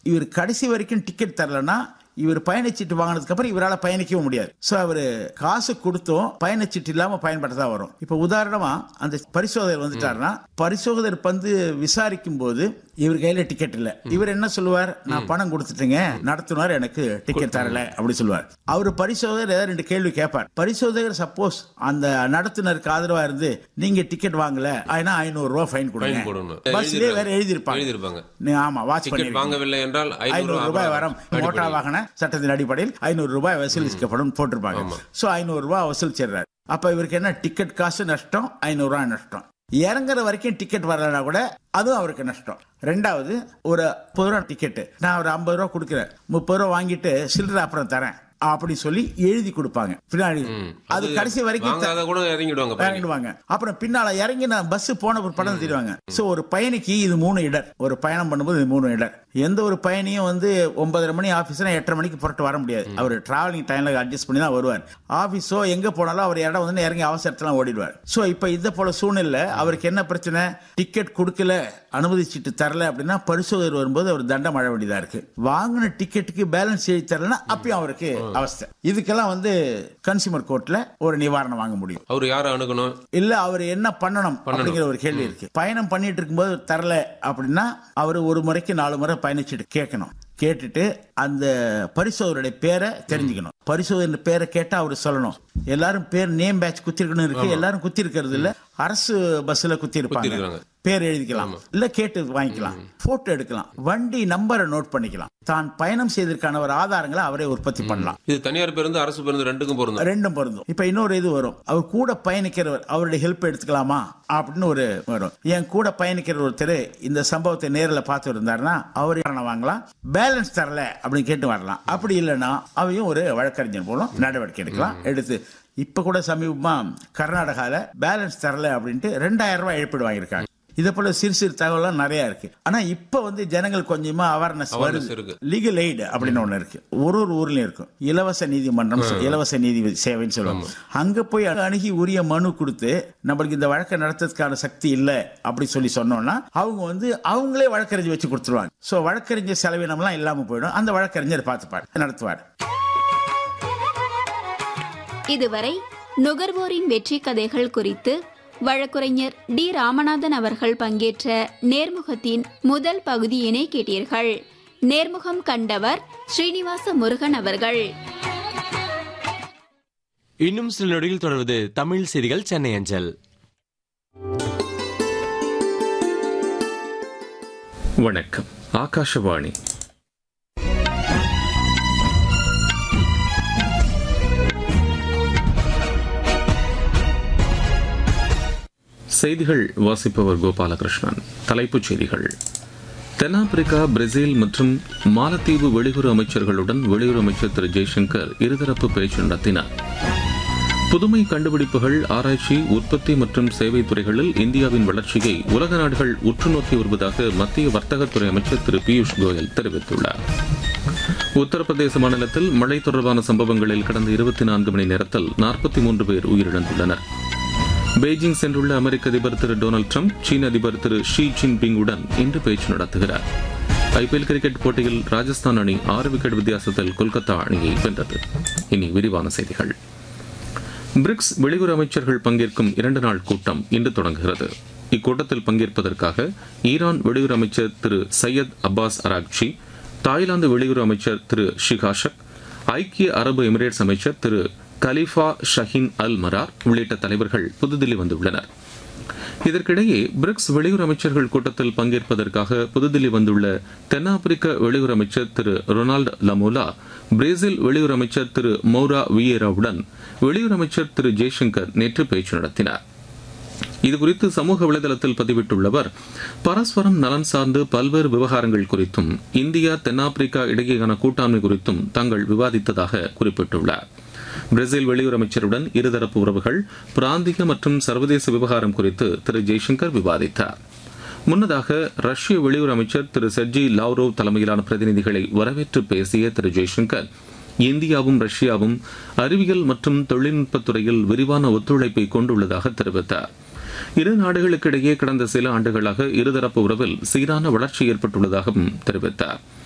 இவர் கடைசி வரைக்கும் டிக்கெட் தரலன்னா இவர் பயணச்சீட்டு வாங்கினதுக்கு அப்புறம் இவரால் பயணிக்கவும் முடியாது ஸோ அவர் காசு கொடுத்தும் பயணச்சீட்டு இல்லாம பயன்படுத்த தான் வரும் இப்போ உதாரணமா அந்த பரிசோதகர் வந்துட்டாருன்னா பரிசோதகர் வந்து விசாரிக்கும் போது இவர் கையில டிக்கெட் இல்ல இவர் என்ன சொல்லுவார் நான் பணம் கொடுத்துட்டேங்க நடத்துனார் எனக்கு டிக்கெட் தரல அப்படி சொல்லுவார் அவர் பரிசோதகர் ஏதாவது ரெண்டு கேள்வி கேட்பார் பரிசோதகர் சப்போஸ் அந்த நடத்துனருக்கு ஆதரவா இருந்து நீங்க டிக்கெட் வாங்கல ஆனா ஐநூறு ரூபாய் ஃபைன் கொடுங்க Fine போடணும். பஸ்லயே வேற எழுதியிருப்பாங்க எழுதியிருப்பாங்க. நீ ஆமா வாட்ச் டிக்கெட் பண்ணி வாங்கவில்லை என்றால் ஐநூறு ரூபாய் வரும் மோட்டார் வாகன சட்டத்தின் அடிப்படையில் ஐநூறு ரூபாய் வசூலிக்கப்படும் போட்டிருப்பாங்க சோ ஐநூறு ரூபாய் வசூலிச்சிடுறாரு அப்ப இவருக்கு என்ன டிக்கெட் காசு நஷ்டம் ஐநூறு ரூபாய் நஷ்டம் இறங்குற வரைக்கும் டிக்கெட் வரலனா கூட அதுவும் அவருக்கு நஷ்டம் ரெண்டாவது ஒரு முப்பது ரூபா டிக்கெட் நான் ஒரு ஐம்பது ரூபா கொடுக்குறேன் முப்பது ரூபா வாங்கிட்டு சில்லறை அப்புறம் தரேன் அப்படி சொல்லி எழுதி கொடுப்பாங்க பின்னாடி அது கடைசி வரைக்கும் த- வாங்காத கூட இறங்கிடுவாங்க பாருங்க. இறங்கிடுவாங்க அப்புறம் பின்னால இறங்கி நான் பஸ் போன ஒரு படம் தெரிவாங்க சோ ஒரு பயணிக்கு இது மூணு இடர் ஒரு பயணம் பண்ணும்போது இது மூணு இடர் எந்த ஒரு பயணியும் வந்து ஒன்பதரை மணி ஆபீஸ்னா எட்டரை மணிக்கு புறட்டு வர முடியாது அவர் டிராவலிங் டைம்ல அட்ஜஸ்ட் பண்ணி தான் வருவார் ஆபீஸோ எங்க போனாலும் அவர் இடம் வந்து இறங்கி அவசரத்துல ஓடிடுவார் சோ இப்ப இந்த போல சூழ்நிலை அவருக்கு என்ன பிரச்சனை டிக்கெட் கொடுக்கல அனுமதிச்சிட்டு தரல அப்படின்னா பரிசோதகர் வரும்போது அவர் தண்டம் மழ வேண்டியதா இருக்கு வாங்கின டிக்கெட்டுக்கு பேலன்ஸ் எழுதி தரலன்னா அப்பயும் அவருக்கு அவஸ்தை இதுக்கெல்லாம் வந்து கன்சியூமர் கோர்ட்ல ஒரு நிவாரணம் வாங்க முடியும் அவர் யாரை அணுகணும் இல்ல அவர் என்ன பண்ணணும் அப்படிங்கிற ஒரு கேள்வி இருக்கு பயணம் பண்ணிட்டு இருக்கும்போது தரல அப்படின்னா அவர் ஒரு முறைக்கு நாலு முறை பயணிச்சுட்டு கேட்கணும் கேட்டுட்டு அந்த பரிசோதருடைய பேரை தெரிஞ்சுக்கணும் பரிசோதனை பேரை கேட்டா அவர் சொல்லணும் எல்லாரும் பேர் நேம் பேட்ச் குத்திருக்கணும் இருக்கு எல்லாரும் குத்தி இருக்கிறது இல்ல அரசு பஸ்ல குத்தி இருப்பாங்க குத்திருக்காங்க. பேர் எழுதிக்கலாம் இல்ல கேட்டு வாங்கிக்கலாம் போட்டோ எடுக்கலாம் வண்டி நம்பரை நோட் பண்ணிக்கலாம் தான் பயணம் செய்ததற்கான ஒரு ஆதாரங்களை அவரே உற்பத்தி பண்ணலாம் இது தனியார் பேருந்து அரசு பேருந்து ரெண்டுக்கும் பொருந்தும் ரெண்டும் பொருந்தும் இப்ப இன்னொரு இது வரும் அவர் கூட பயணிக்கிறவர் அவருடைய ஹெல்ப் எடுத்துக்கலாமா அப்படின்னு ஒரு வரும் என் கூட பயணிக்கிற ஒருத்தர் இந்த சம்பவத்தை நேரில் பார்த்து இருந்தாருன்னா அவர் காரணம் வாங்கலாம் பேலன்ஸ் தரல அப்படின்னு கேட்டு வரலாம் அப்படி இல்லைன்னா அவையும் ஒரு வழக்கறிஞர் மூலம் நடவடிக்கை எடுக்கலாம் எடுத்து இப்ப கூட சமீபமா கர்நாடகால பேலன்ஸ் தரல அப்படின்ட்டு ரெண்டாயிரம் ரூபாய் இழப்பீடு வாங்கியிருக்காங்க இதை போல சிறு சிறு தகவல்லாம் நிறைய இருக்கு ஆனா இப்ப வந்து ஜனங்கள் கொஞ்சமா அவேர்னஸ் Awareness வருது இருக்கு. லீகல் எய்டு அப்படின்னு ஒண்ணு இருக்கு ஒரு ஒரு ஊர்லயும் இருக்கும் இலவச நீதிமன்றம் இலவச நீதி சேவைன்னு சொல்லுவாங்க அங்க போய் அணுகி உரிய மனு கொடுத்து நம்மளுக்கு இந்த வழக்கை நடத்துறதுக்கான சக்தி இல்ல அப்படி சொல்லி சொன்னோம்னா அவங்க வந்து அவங்களே வழக்கறிஞர் வச்சு கொடுத்துருவாங்க சோ வழக்கறிஞர் செலவினம்லாம் இல்லாம போயிடும் அந்த வழக்கறிஞர் பார்த்துப்பார் நடத்துவார் இதுவரை நுகர்வோரின் வெற்றி கதைகள் குறித்து வழக்குரைஞர் டி ராமநாதன் அவர்கள் பங்கேற்ற நேர்முகத்தின் முதல் பகுதியினை கேட்டீர்கள் நேர்முகம் கண்டவர் ஸ்ரீனிவாச முருகன் அவர்கள் இன்னும் சில நொடியில் தொடர்வது தமிழ் செய்திகள் சென்னை அஞ்சல் வணக்கம் ஆகாஷவாணி செய்திகள் வாசிப்பவர் கோபாலகிருஷ்ணன் தலைப்புச் செய்திகள் தென்னாப்பிரிக்கா பிரேசில் மற்றும் மாலத்தீவு வெளியுறவு அமைச்சர்களுடன் வெளியுறவு அமைச்சர் திரு ஜெய்சங்கர் இருதரப்பு பேச்சு நடத்தினார் புதுமை கண்டுபிடிப்புகள் ஆராய்ச்சி உற்பத்தி மற்றும் சேவை துறைகளில் இந்தியாவின் வளர்ச்சியை உலக நாடுகள் உற்று நோக்கி வருவதாக மத்திய வர்த்தகத்துறை அமைச்சர் திரு பியூஷ் கோயல் தெரிவித்துள்ளார் உத்தரப்பிரதேச மாநிலத்தில் மழை தொடர்பான சம்பவங்களில் கடந்த இருபத்தி நான்கு மணி நேரத்தில் நாற்பத்தி மூன்று பேர் உயிரிழந்துள்ளனர் பெய்ஜிங் சென்றுள்ள அமெரிக்க அதிபர் திரு டொனால்டு ட்ரம்ப் சீன அதிபர் திரு ஷி ஜின்பிங்குடன் இன்று பேச்சு நடத்துகிறார் ஐபிஎல் கிரிக்கெட் போட்டியில் ராஜஸ்தான் அணி ஆறு விக்கெட் வித்தியாசத்தில் கொல்கத்தா அணியை வென்றது இனி விரிவான செய்திகள் பிரிக்ஸ் வெளியுறவு அமைச்சர்கள் பங்கேற்கும் இரண்டு நாள் கூட்டம் இன்று தொடங்குகிறது இக்கூட்டத்தில் பங்கேற்பதற்காக ஈரான் வெளியுறவு அமைச்சர் Thiru Seyed Abbas Araghchi Thailand வெளியுறவு அமைச்சர் திரு ஷிகாஷக் ஐக்கிய அரபு எமிரேட்ஸ் அமைச்சர் திரு கலிஃபா ஷஹீன் அல் மரார் உள்ளிட்ட தலைவர்கள் புதுதில்லி வந்துள்ளனர் இதற்கிடையே பிரிக்ஸ் வெளியுறவு அமைச்சர்கள் கூட்டத்தில் பங்கேற்பதற்காக புதுதில்லி வந்துள்ள தென்னாப்பிரிக்க வெளியுறவு அமைச்சர் திரு ரொனால்டு லமோலா பிரேசில் வெளியுறவு அமைச்சர் திரு மௌரா வியேராவுடன் வெளியுறவு அமைச்சர் திரு ஜெய்சங்கர் நேற்று பேச்சு நடத்தினார் இதுகுறித்து சமூக வலைதளத்தில் பதிவிட்டுள்ளவர் பரஸ்பரம் நலன் சார்ந்து பல்வேறு விவகாரங்கள் குறித்தும் இந்தியா தென்னாப்பிரிக்கா இடையேயான கூட்டாண்மை குறித்தும் தாங்கள் விவாதித்ததாக குறிப்பிட்டுள்ளார் பிரேசில் வெளியுறவு அமைச்சருடன் இருதரப்பு உறவுகள் பிராந்திய மற்றும் சர்வதேச விவகாரம் குறித்து திரு ஜெய்சங்கர் விவாதித்தார் முன்னதாக ரஷ்ய வெளியுறவு அமைச்சர் திரு செர்ஜி லாவ்ரோவ் தலைமையிலான பிரதிநிதிகளை வரவேற்று பேசிய திரு ஜெய்சங்கர் இந்தியாவும் ரஷ்யாவும் அறிவியல் மற்றும் தொழில்நுட்பத் துறையில் விரிவான ஒத்துழைப்பை கொண்டுள்ளதாக தெரிவித்தார் இரு நாடுகளுக்கிடையே கடந்த சில ஆண்டுகளாக இருதரப்பு உறவில் சீரான வளர்ச்சி ஏற்பட்டுள்ளதாகவும் தெரிவித்தார்